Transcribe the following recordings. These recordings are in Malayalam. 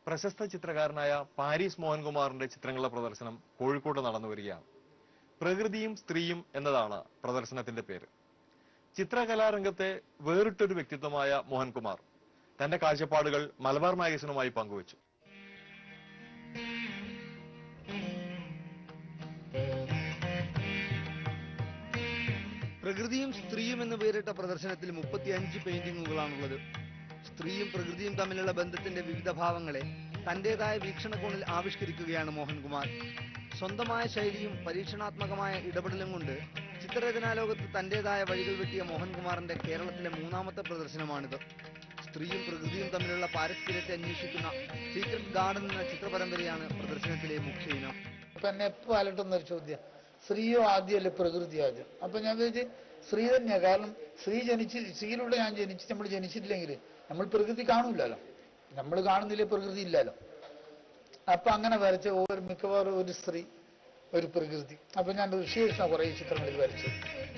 പ്രശസ്ത ചിത്രകാരനായ പാരീസ് മോഹൻകുമാറിന്റെ ചിത്രങ്ങളുടെ പ്രദർശനം കോഴിക്കോട് നടന്നു വരികയാണ് പ്രകൃതിയും സ്ത്രീയും എന്നതാണ് പ്രദർശനത്തിന്റെ പേര് ചിത്രകലാരംഗത്തെ വേറിട്ടൊരു വ്യക്തിത്വമായ മോഹൻകുമാർ തന്റെ കാഴ്ചപ്പാടുകൾ മലബാർ മാഗസിനുമായി പങ്കുവച്ചു പ്രകൃതിയും സ്ത്രീയും എന്ന് പേരിട്ട പ്രദർശനത്തിൽ മുപ്പത്തിയഞ്ച് പെയിന്റിങ്ങുകളാണുള്ളത് സ്ത്രീയും പ്രകൃതിയും തമ്മിലുള്ള ബന്ധത്തിന്റെ വിവിധ ഭാവങ്ങളെ തന്റേതായ വീക്ഷണകോണിൽ ആവിഷ്കരിക്കുകയാണ് മോഹൻകുമാർ സ്വന്തമായ ശൈലിയും പരീക്ഷണാത്മകമായ ഇടപെടലും കൊണ്ട് ചിത്രരചനാലോകത്ത് തന്റേതായ വഴികൾ വെട്ടിയ മോഹൻകുമാറിന്റെ കേരളത്തിലെ മൂന്നാമത്തെ പ്രദർശനമാണിത് സ്ത്രീയും പ്രകൃതിയും തമ്മിലുള്ള പാരസ്പര്യത്തെ അന്വേഷിക്കുന്ന സീക്രട്ട് ഗാർഡൻ എന്ന ചിത്രപരമ്പരയാണ് പ്രദർശനത്തിലെ മുഖ്യ ഇനം അപ്പൊ എന്നെ എപ്പോ അലട്ടുന്ന ഒരു ചോദ്യം സ്ത്രീയോ ആദ്യമല്ലേ പ്രകൃതി ആദ്യം അപ്പൊ ഞാൻ വിചാരിച്ച് സ്ത്രീ തന്നെയാ കാരണം സ്ത്രീ ജനിച്ച് സ്ത്രീയിലൂടെ ഞാൻ ജനിച്ച് നമ്മൾ ജനിച്ചിട്ടില്ലെങ്കിൽ നമ്മൾ പ്രകൃതി കാണൂലല്ലോ നമ്മൾ കാണുന്നില്ലേ പ്രകൃതി ഇല്ലല്ലോ അപ്പൊ അങ്ങനെ വരച്ച ഒരു മിക്കവാറും ഒരു സ്ത്രീ ഒരു പ്രകൃതി അപ്പൊ ഞാൻ ഋഷികൃഷ്ണ കുറെ ചിത്രങ്ങളിൽ വരച്ചു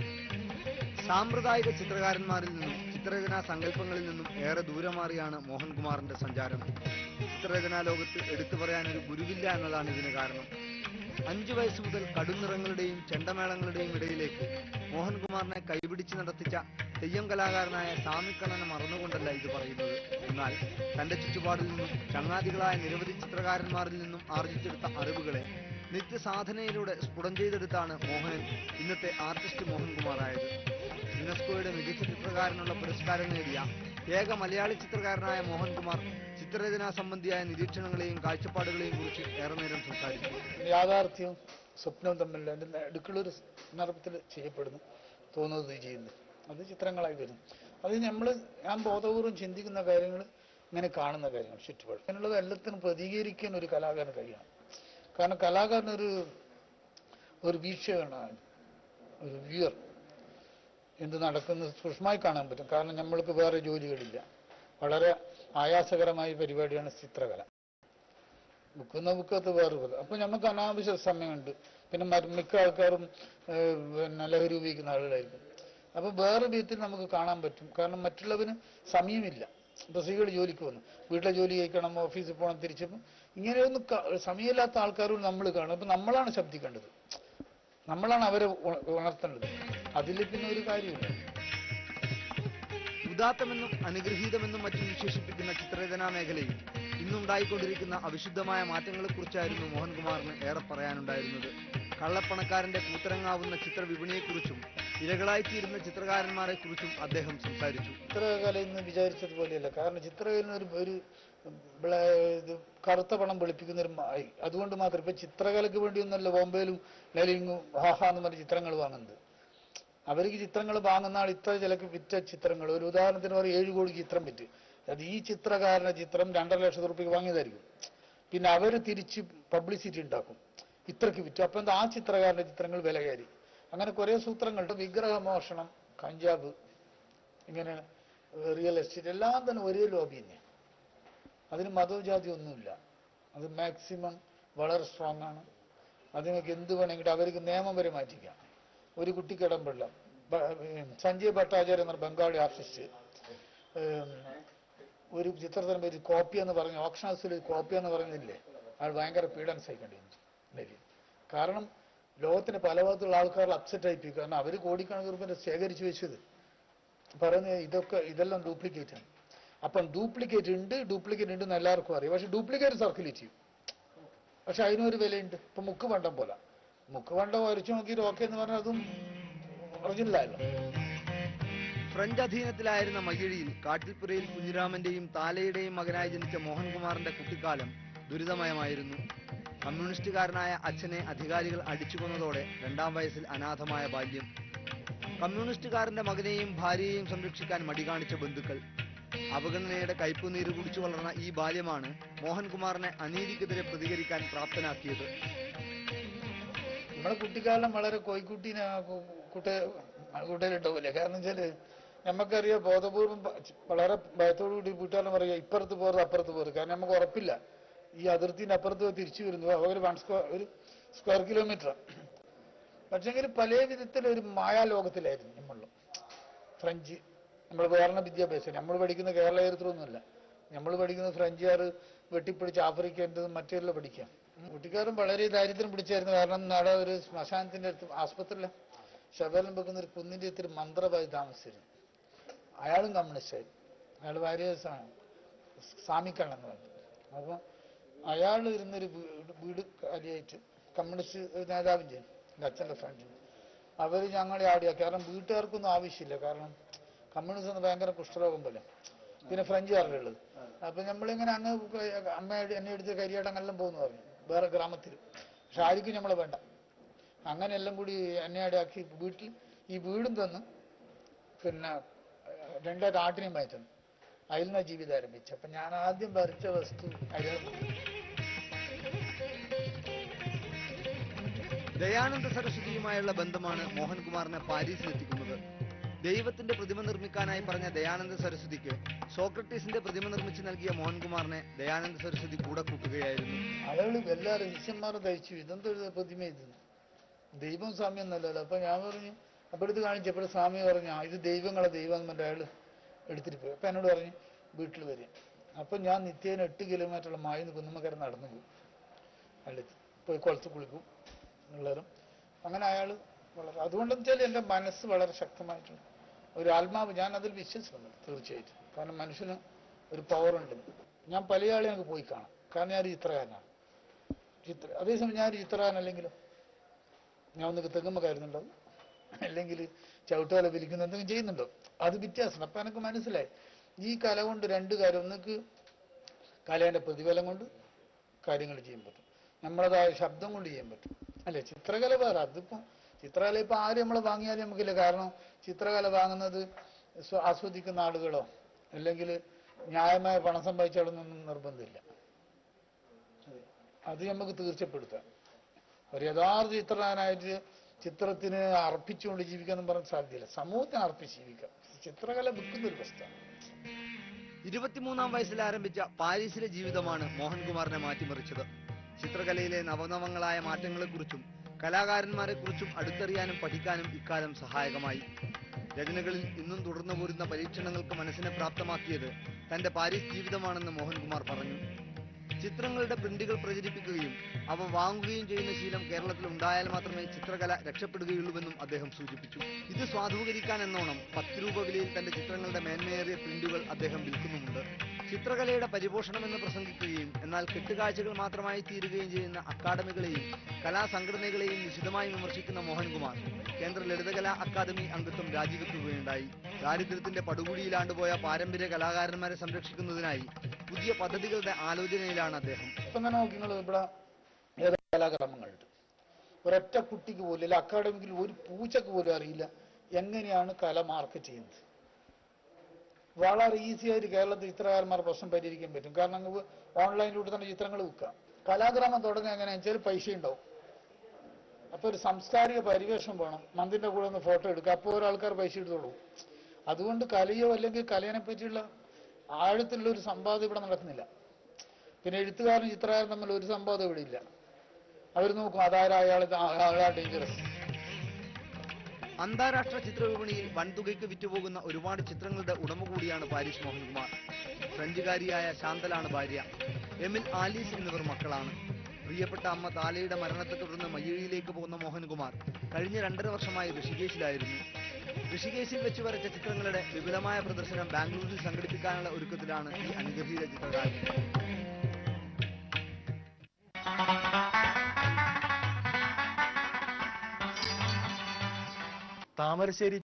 സാമ്പ്രദായിക ചിത്രകാരന്മാരിൽ നിന്നും ചിത്രരചനാ സങ്കല്പങ്ങളിൽ നിന്നും ഏറെ ദൂരമാറിയാണ് മോഹൻകുമാറിന്റെ സഞ്ചാരം ചിത്രരചനാ ലോകത്ത് എടുത്തു പറയാൻ ഒരു ഗുരുവില്ല എന്നതാണ് ഇതിന് കാരണം അഞ്ചു വയസ്സ് മുതൽ കടുനിറങ്ങളുടെയും ചെണ്ടമേളങ്ങളുടെയും ഇടയിലേക്ക് മോഹൻകുമാറിനെ കൈപിടിച്ച് നടത്തിച്ച തെയ്യം കലാകാരനായ സ്വാമിക്കണ്ണനെ മറന്നുകൊണ്ടല്ല ഇത് പറയുന്നത് എന്നാൽ തന്റെ ചുറ്റുപാടിൽ നിന്നും ചങ്ങാതികളായ നിരവധി ചിത്രകാരന്മാരിൽ നിന്നും ആർജിച്ചെടുത്ത അറിവുകളെ നിത്യസാധനയിലൂടെ സ്ഫുടം ചെയ്തെടുത്താണ് മോഹനൻ ഇന്നത്തെ ആർട്ടിസ്റ്റ് മോഹൻകുമാറായത് യുനെസ്കോയുടെ മികച്ച ചിത്രകാരനുള്ള പുരസ്കാരം നേടിയ ഏക മലയാളി ചിത്രകാരനായ മോഹൻകുമാർ ചിത്രരചനാ സംബന്ധിയായ നിരീക്ഷണങ്ങളെയും കാഴ്ചപ്പാടുകളെയും കുറിച്ച് ഏറെ നേരം സംസാരിച്ചു യാഥാർത്ഥ്യവും സ്വപ്നവും തമ്മിലുള്ള അതിന്റെ നടുക്കുള്ളൊരു സന്ദർഭത്തിൽ ചെയ്യപ്പെടുന്നു തോന്നുന്നത് ചെയ്യുന്നു അത് ചിത്രങ്ങളായി വരുന്നു അത് നമ്മൾ ഞാൻ ബോധപൂർവം ചിന്തിക്കുന്ന കാര്യങ്ങൾ ഇങ്ങനെ കാണുന്ന കാര്യങ്ങൾ ചുറ്റുപാട് അങ്ങനെയുള്ളത് എല്ലാത്തിനും പ്രതികരിക്കാൻ ഒരു കലാകാരന് കഴിയണം കാരണം കലാകാരൻ ഒരു ഒരു വീക്ഷകനാണ് ഒരു വ്യൂർ എന്ത് നടക്കുന്നത് സൂക്ഷ്മമായി കാണാൻ പറ്റും കാരണം നമ്മൾക്ക് വേറെ ജോലികളില്ല വളരെ ആയാസകരമായ പരിപാടിയാണ് ചിത്രകല ബുക്കുന്ന ബുക്കത്ത് വേറെ പോലെ അപ്പൊ നമുക്ക് അനാവശ്യ സമയമുണ്ട് പിന്നെ മറ്റ് മിക്ക ആൾക്കാരും ഏഹ്, പിന്നെ ലഹരി ഉപയോഗിക്കുന്ന ആളുകളായിരിക്കും അപ്പൊ വേറെ രീതിയിൽ നമുക്ക് കാണാൻ പറ്റും കാരണം മറ്റുള്ളവന് സമയമില്ല ഇപ്പൊ സ്ത്രീകൾ ജോലിക്ക് വന്നു വീട്ടിലെ ജോലി കഴിക്കണം ഓഫീസിൽ പോകണം തിരിച്ചപ്പോൾ ഇങ്ങനെയൊന്നും ക- സമയമില്ലാത്ത ആൾക്കാരും നമ്മൾ കാണും അപ്പൊ നമ്മളാണ് ശബ്ദിക്കേണ്ടത് നമ്മളാണ് അവരെ ഉണ- ഉണർത്തേണ്ടത് അതിൽ പിന്നെ ഒരു കാര്യമില്ല ഉദാത്തമെന്നും അനുഗ്രഹീതമെന്നും മറ്റും വിശേഷിപ്പിക്കുന്ന ചിത്രരചനാ മേഖലയിൽ ഇന്നുണ്ടായിക്കൊണ്ടിരിക്കുന്ന അവിശുദ്ധമായ മാറ്റങ്ങളെക്കുറിച്ചായിരുന്നു മോഹൻകുമാറിന് ഏറെ പറയാനുണ്ടായിരുന്നത് കള്ളപ്പണക്കാരന്റെ കൂത്തരങ്ങാവുന്ന ചിത്രവിപണിയെക്കുറിച്ചും ഇരകളായിത്തീരുന്ന ചിത്രകാരന്മാരെക്കുറിച്ചും അദ്ദേഹം സംസാരിച്ചു ചിത്രകല എന്ന് വിചാരിച്ചതുപോലെയല്ല കാരണം ചിത്രകല ഒരു ഒരു ബ്ല- ഇത് കറുത്ത പണം വെളുപ്പിക്കുന്ന ഒരു മായി അതുകൊണ്ട് മാത്രം ഇപ്പൊ ചിത്രകലയ്ക്ക് വേണ്ടിയൊന്നല്ല ബോംബെയിലും ലലിങ്ങും ഹാഹ എന്ന് പറഞ്ഞ ചിത്രങ്ങൾ വാങ്ങുന്നത് അവർക്ക് ചിത്രങ്ങൾ വാങ്ങുന്ന ആൾ ഇത്ര ചിലക്ക് വിറ്റ ചിത്രങ്ങൾ ഒരു ഉദാഹരണത്തിന് പറയും ഏഴ് കോടി ചിത്രം വിറ്റ് അത് ഈ ചിത്രകാരന്റെ ചിത്രം രണ്ടര ലക്ഷം റുപ്യക്ക് വാങ്ങിയതായിരിക്കും പിന്നെ അവര് തിരിച്ച് പബ്ലിസിറ്റി ഉണ്ടാക്കും ഇത്രക്ക് വിറ്റു അപ്പൊ എന്താ ആ ചിത്രകാരന്റെ ചിത്രങ്ങൾ വില കയറി അങ്ങനെ കുറെ സൂത്രങ്ങളുണ്ട് വിഗ്രഹമോഷണം കഞ്ചാവ് ഇങ്ങനെ റിയൽ എസ്റ്റേറ്റ് എല്ലാം തന്നെ ഒരേ ലോബി തന്നെയാണ് അതിന് മതവും ജാതി ഒന്നുമില്ല അത് മാക്സിമം വളരെ സ്ട്രോങ് ആണ് അതിനൊക്കെ എന്ത് വേണമെങ്കിലും അവർക്ക് നിയമം വരെ മാറ്റിക്കാം ഒരു കുട്ടിക്ക് ഇടം പെടില്ല ബ- ഉം, സഞ്ജയ് ഭട്ടാചാര്യ എന്ന ബംഗാളി ആർട്ടിസ്റ്റ് ഉം, ഒരു ചിത്രത്തിന് പേര് കോപ്പി എന്ന് പറഞ്ഞ ഓപ്ഷൻ ഹൗസിൽ കോപ്പി എന്ന് പറയുന്നില്ലേ അയാൾ ഭയങ്കര പീഡനം സഹിക്കേണ്ടി വന്നു ഡൽഹിയിൽ കാരണം ലോകത്തിന്റെ പല ഭാഗത്തുള്ള ആൾക്കാർ അപ്സെറ്റ് ആയിപ്പോയി കാരണം അവർ കോടിക്കണക്കിന് രൂപ ശേഖരിച്ചു വെച്ചത് പറയുന്നത് ഇതൊക്കെ ഇതെല്ലാം ഡ്യൂപ്ലിക്കേറ്റ് ആണ് അപ്പം ഡ്യൂപ്ലിക്കേറ്റ് ഉണ്ട് ഡ്യൂപ്ലിക്കേറ്റ് ഉണ്ട് എന്ന് എല്ലാവർക്കും അറിയാം പക്ഷെ ഡ്യൂപ്ലിക്കേറ്റ് സർക്കുലേറ്റ് ചെയ്യും പക്ഷെ അതിനൊരു വിലയുണ്ട് ഇപ്പൊ മുക്ക് പണ്ടം പോലെ മുക്ക് പണ്ടം വരച്ചു നോക്കിയിട്ട് ഓക്കെ എന്ന് പറഞ്ഞാൽ അതും ഒറിജിനലായല്ലോ ഫ്രഞ്ച് അധീനത്തിലായിരുന്ന മയ്യഴിയിൽ കാട്ടിൽപ്പുരയിൽ കുഞ്ഞിരാമന്റെയും താലയുടെയും മകനായി ജനിച്ച മോഹൻകുമാറിന്റെ കുട്ടിക്കാലം ദുരിതമയമായിരുന്നു കമ്മ്യൂണിസ്റ്റുകാരനായ അച്ഛനെ അധികാരികൾ അടിച്ചുകൊന്നതോടെ രണ്ടാം വയസ്സിൽ അനാഥമായ ബാല്യം കമ്മ്യൂണിസ്റ്റുകാരന്റെ മകനെയും ഭാര്യയെയും സംരക്ഷിക്കാൻ മടി കാണിച്ച ബന്ധുക്കൾ അവഗണനയുടെ കയ്പുനീര് കുടിച്ചു വളർന്ന ഈ ബാല്യമാണ് മോഹൻകുമാറിനെ അനീതിക്കെതിരെ പ്രതികരിക്കാൻ പ്രാപ്തനാക്കിയത് നമ്മളെ കുട്ടിക്കാലം വളരെ കോയിക്കുട്ടീനെ കുട്ട കുട്ടയിലിട്ട പോലെ കാരണം വെച്ചാല് നമുക്കറിയാം ബോധപൂർവം പ- വളരെ ഭയത്തോടു കൂടി വീട്ടുകാരൻ പറയുക ഇപ്പുറത്ത് പോறது അപ്പുറത്ത് പോறது കാരണം നമുക്ക് ഉറപ്പില്ല ഈ അതിർത്തിന്റെ അപ്പുറത്ത് പോയി തിരിച്ചു വരുന്നു ഒരു വൺ സ്ക്വയർ ഒരു സ്ക്വയർ കിലോമീറ്റർ പക്ഷെങ്കിൽ പല വിധത്തിൽ ഒരു മായാലോകത്തിലായിരുന്നു നമ്മളും ഫ്രഞ്ച് നമ്മൾ വേറെ വിദ്യാഭ്യാസം നമ്മൾ പഠിക്കുന്ന കേരള ചരിത്രമൊന്നുമല്ല നമ്മൾ പഠിക്കുന്ന ഫ്രഞ്ചുകാർ വെട്ടിപ്പിടിച്ച് ആഫ്രിക്കേണ്ടതും മറ്റെല്ലാം പഠിക്കാം കുട്ടിക്കാരും വളരെ ദാരിദ്ര്യം പിടിച്ചായിരുന്നു കാരണം നാളെ ഒരു ശ്മശാനത്തിന്റെ അടുത്ത് ആസ്പത്രിയിലെ ശബലം വെക്കുന്ന ഒരു കുന്നിന്റെ ഇത്തിരി മന്ത്രമായി താമസിച്ചിരുന്നു അയാളും കമ്മ്യൂണിസ്റ്റായിരുന്നു അയാൾ വാരിയേഴ്സാണ് സാമിക്കണ്ണെന്ന് പറഞ്ഞു അപ്പൊ അയാൾ ഇരുന്നൊരു വീട് വീട് കാലിയായിട്ട് കമ്മ്യൂണിസ്റ്റ് നേതാവിൻ്റെ എൻ്റെ അച്ഛൻ്റെ ഫ്രണ്ടിന് അവർ ഞങ്ങളെ ആടിയ കാരണം വീട്ടുകാർക്കൊന്നും ആവശ്യമില്ല കാരണം കമ്മ്യൂണിസം എന്ന് ഭയങ്കര കുഷ്ഠരോഗം പോലെ പിന്നെ ഫ്രഞ്ചുകാരുള്ളത് അപ്പൊ നമ്മളിങ്ങനെ അങ്ങ് അമ്മ എന്നെ എടുത്ത് കരിയാട്ടങ്ങെല്ലാം പോകുന്നു പറഞ്ഞു വേറെ ഗ്രാമത്തിൽ പക്ഷെ ആർക്കും നമ്മളെ വേണ്ട അങ്ങനെ എല്ലാം കൂടി എന്നെ ആക്കി വീട്ടിൽ ഈ വീടും തന്ന് പിന്നെ രണ്ടായിട്ട് ആട്ടിനെയും വാങ്ങി തന്നു അതിൽ നിന്നാ ജീവിതം ആരംഭിച്ചു അപ്പൊ ഞാൻ ആദ്യം വരച്ച വസ്തു അരിയാണ് ദയാനന്ദ സരസ്വതിയുമായുള്ള ബന്ധമാണ് മോഹൻകുമാറിനെ പാരീസിൽ എത്തിക്കുന്നത് ദൈവത്തിന്റെ പ്രതിമ നിർമ്മിക്കാനായി പറഞ്ഞ ദയാനന്ദ സരസ്വതിക്ക് സോക്രട്ടീസിന്റെ പ്രതിമ നിർമ്മിച്ച് നൽകിയ മോഹൻകുമാറിനെ ദയാനന്ദ സരസ്വതി കൂടെ കൂട്ടുകയായിരുന്നു അയാള് എല്ലാ ശിഷ്യന്മാരും തയ്ച്ചു ഇതെന്തൊരു പ്രതിമ ഇത് ദൈവം സ്വാമി എന്നല്ലല്ലോ അപ്പൊ ഞാൻ പറഞ്ഞു അപ്പൊ എടുത്ത് കാണിച്ചപ്പോൾ സ്വാമി പറഞ്ഞു "ആ, ഇത് ദൈവങ്ങളെ ദൈവം എന്ന് പറഞ്ഞിട്ട് അയാള് എടുത്തിട്ട് പോയി അപ്പൊ എന്നോട് പറഞ്ഞു വീട്ടിൽ വരും അപ്പൊ ഞാൻ നിത്യേന എട്ട് കിലോമീറ്ററുള്ള മായിന്ന് കുന്നുമ്മക്കര നടന്നു പോകും അയാൾ പോയി കുളത്ത് കുളിക്കും എന്നുള്ളതും അങ്ങനെ അയാൾ വളരെ അതുകൊണ്ടെന്ന് വെച്ചാൽ എൻ്റെ മനസ്സ് വളരെ ശക്തമായിട്ടുണ്ട് ഒരു ആത്മാവ് ഞാൻ അതിൽ വിശ്വസിക്കുന്നുണ്ട് തീർച്ചയായിട്ടും കാരണം മനുഷ്യന് ഒരു പവർ ഉണ്ട് ഞാൻ പല ആളെ എനിക്ക് പോയി കാണാം കാരണം ഞാൻ ഒരു ചിത്രകാരനാണ് ചിത്ര അതേസമയം ഞാൻ ഒരു ചിത്രകാരനല്ലെങ്കിലും ഞാൻ ഒന്ന് തെങ്ങുമ്പോ കയറുന്നുണ്ടോ അല്ലെങ്കിൽ ചവിട്ടുകല വിലിക്കുന്ന എന്തെങ്കിലും ചെയ്യുന്നുണ്ടോ അത് വ്യത്യാസമാണ് അപ്പൊ എനിക്ക് മനസ്സിലായി ഈ കല കൊണ്ട് രണ്ട് കാര്യം ഒന്നിക്ക് കലേന്റെ പ്രതിഫലം കൊണ്ട് കാര്യങ്ങൾ ചെയ്യാൻ പറ്റും നമ്മളതായ ശബ്ദം കൊണ്ട് ചെയ്യാൻ പറ്റും അല്ലെ ചിത്രകല വേറെ അതിപ്പോ ചിത്രകല ഇപ്പൊ ആരും നമ്മൾ വാങ്ങിയാലും നമുക്കില്ല കാരണം ചിത്രകല വാങ്ങുന്നത് സ്വ- ആസ്വദിക്കുന്ന ആളുകളോ അല്ലെങ്കിൽ ന്യായമായ പണം സമ്പാദിച്ചാളൊന്നും നിർബന്ധമില്ല അത് നമുക്ക് തീർച്ചപ്പെടുത്താം ഒരു യഥാർത്ഥ ചിത്രകാരനായിട്ട് ചിത്രത്തിന് അർപ്പിച്ചുകൊണ്ട് ജീവിക്കാന്നും പറഞ്ഞ സാധ്യതയില്ല സമൂഹത്തിന് അർപ്പിച്ച് ജീവിക്കാം ചിത്രകല വിൽക്കുന്ന ഒരു വസ്തുവാണ് ഇരുപത്തിമൂന്നാം വയസ്സിൽ ആരംഭിച്ച പാരീസിലെ ജീവിതമാണ് മോഹൻകുമാറിനെ മാറ്റിമറിച്ചത് ചിത്രകലയിലെ നവനവങ്ങളായ മാറ്റങ്ങളെക്കുറിച്ചും കലാകാരന്മാരെക്കുറിച്ചും അടുത്തറിയാനും പഠിക്കാനും ഇക്കാലം സഹായകമായി രചനകളിൽ ഇന്നും തുടർന്നു പോരുന്ന പരീക്ഷണങ്ങൾക്ക് മനസ്സിനെ പ്രാപ്തമാക്കിയത് തന്റെ പാരീസ് ജീവിതമാണെന്ന് മോഹൻകുമാർ പറഞ്ഞു ചിത്രങ്ങളുടെ പ്രിന്റുകൾ പ്രചരിപ്പിക്കുകയും അവ വാങ്ങുകയും ചെയ്യുന്ന ശീലം കേരളത്തിൽ ഉണ്ടായാൽ മാത്രമേ ചിത്രകല രക്ഷപ്പെടുകയുള്ളൂവെന്നും അദ്ദേഹം സൂചിപ്പിച്ചു ഇത് സ്വാധൂകരിക്കാൻ എന്നോണം പത്ത് രൂപ വിലയിൽ തന്റെ ചിത്രങ്ങളുടെ മേന്മയേറിയ പ്രിന്റുകൾ അദ്ദേഹം വിൽക്കുന്നുമുണ്ട് ചിത്രകലയുടെ പരിപോഷണം എന്ന് പ്രസംഗിക്കുകയും എന്നാൽ കെട്ടുകാഴ്ചകൾ മാത്രമായി തീരുകയും ചെയ്യുന്ന അക്കാദമികളെയും കലാസംഘടനകളെയും നിശിതമായി വിമർശിക്കുന്ന മോഹൻകുമാർ കേന്ദ്ര ലളിതകലാ അക്കാദമി അംഗത്വം രാജിവെക്കുകയുണ്ടായി ദാരിദ്ര്യത്തിന്റെ പടുകുഴിയിലാണ്ടുപോയ പാരമ്പര്യ കലാകാരന്മാരെ സംരക്ഷിക്കുന്നതിനായി പുതിയ പദ്ധതികളുടെ ആലോചനയിലാണ് അദ്ദേഹം ഇപ്പം തന്നെ നോക്കി നിങ്ങൾ ഇവിടെ ഏത് കലാക്രമങ്ങളുണ്ട് ഒരൊറ്റ കുട്ടിക്ക് പോലും ഇല്ല അക്കാഡമിക്കിൽ ഒരു പൂച്ചക്ക് പോലും അറിയില്ല എങ്ങനെയാണ് കല മാർക്കറ്റ് ചെയ്യുന്നത് വളരെ ഈസി ആയിട്ട് കേരളത്തിൽ ചിത്രകാരന്മാർ പ്രശ്നം പരിഹരിക്കാൻ പറ്റും കാരണം നമുക്ക് ഓൺലൈനിലൂടെ തന്നെ ചിത്രങ്ങൾ വിൽക്കാം കലാഗ്രാമം തുടങ്ങുക എങ്ങനെയാണെന്ന് വെച്ചാൽ പൈസ ഉണ്ടാവും അപ്പൊ ഒരു സാംസ്കാരിക പരിവേഷം വേണം മന്ദിന്റെ കൂടെ ഒന്ന് ഫോട്ടോ എടുക്കുക അപ്പോൾ ഒരാൾക്കാർ പൈസ എടുത്തോളൂ അതുകൊണ്ട് കലയോ അല്ലെങ്കിൽ കലയെ പറ്റിയുള്ള ആഴത്തിലുള്ള ഒരു സംവാദം ഇവിടെ നടക്കുന്നില്ല പിന്നെ എഴുത്തുകാരനും ചിത്രകാരനും തമ്മിൽ ഒരു സംവാദം ഇവിടെ ഇല്ല അവർ നോക്കും അതാരാ അയാൾ അയാളാ ഡേഞ്ചറസ് അന്താരാഷ്ട്ര ചിത്രവിപണിയിൽ വൻതുകയ്ക്ക് വിറ്റുപോകുന്ന ഒരുപാട് ചിത്രങ്ങളുടെ ഉടമ കൂടിയാണ് പാരീസ് മോഹൻകുമാർ ഫ്രഞ്ചുകാരിയായ ശാന്തലാണ് ഭാര്യ എമിൽ ആലീസ് എന്നിവർ മക്കളാണ് പ്രിയപ്പെട്ട അമ്മ താലയുടെ മരണത്തെ തുടർന്ന് മയ്യഴിയിലേക്ക് പോകുന്ന മോഹൻകുമാർ കഴിഞ്ഞ രണ്ടര വർഷമായി ഋഷികേശിലായിരുന്നു ഋഷികേശിൽ വെച്ച് വരച്ച ചിത്രങ്ങളുടെ വിപുലമായ പ്രദർശനം ബാംഗ്ലൂരിൽ സംഘടിപ്പിക്കാനുള്ള ഒരുക്കത്തിലാണ് ഈ അനുഗ്രഹീത ചിത്രകാരൻ താമരശ്ശേരി